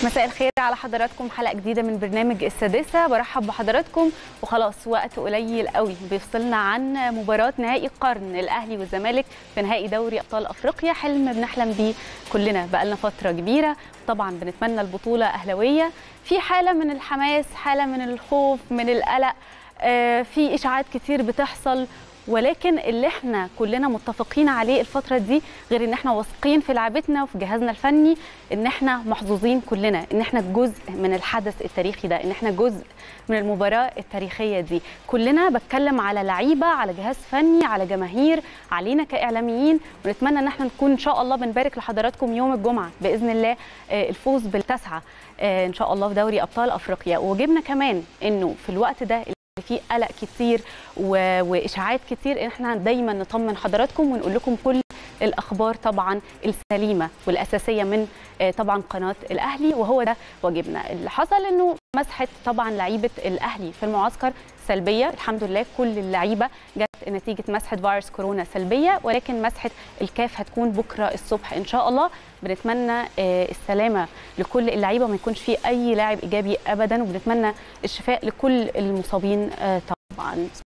مساء الخير على حضراتكم حلقه جديده من برنامج السادسه برحب بحضراتكم وخلاص وقت قليل قوي بيفصلنا عن مباراه نهائي القرن الاهلي والزمالك في نهائي دوري ابطال افريقيا حلم بنحلم بيه كلنا بقالنا فتره كبيره طبعا بنتمنى البطوله اهلاويه في حاله من الحماس حاله من الخوف من القلق آه، في اشاعات كتير بتحصل ولكن اللي احنا كلنا متفقين عليه الفتره دي غير ان احنا واثقين في لعبتنا وفي جهازنا الفني ان احنا محظوظين كلنا ان احنا جزء من الحدث التاريخي ده ان احنا جزء من المباراه التاريخيه دي كلنا بتكلم على لعيبه على جهاز فني على جماهير علينا كاعلاميين ونتمنى ان احنا نكون ان شاء الله بنبارك لحضراتكم يوم الجمعه باذن الله آه، الفوز بالتسعه آه، ان شاء الله في دوري ابطال افريقيا وجبنا كمان انه في الوقت ده في قلق كتير و... واشاعات كتير ان احنا دايما نطمن حضراتكم ونقول لكم كل الاخبار طبعا السليمه والاساسيه من آه، طبعا قناه الاهلي وهو ده واجبنا اللي حصل انه مسحه طبعا لعيبه الاهلي في المعسكر سلبيه الحمد لله كل اللعيبه جت نتيجه مسحه فيروس كورونا سلبيه ولكن مسحه الكاف هتكون بكره الصبح ان شاء الله بنتمنى آه، السلامه لكل اللعيبه وما يكونش في اي لاعب ايجابي ابدا وبنتمنى الشفاء لكل المصابين آه، طبعا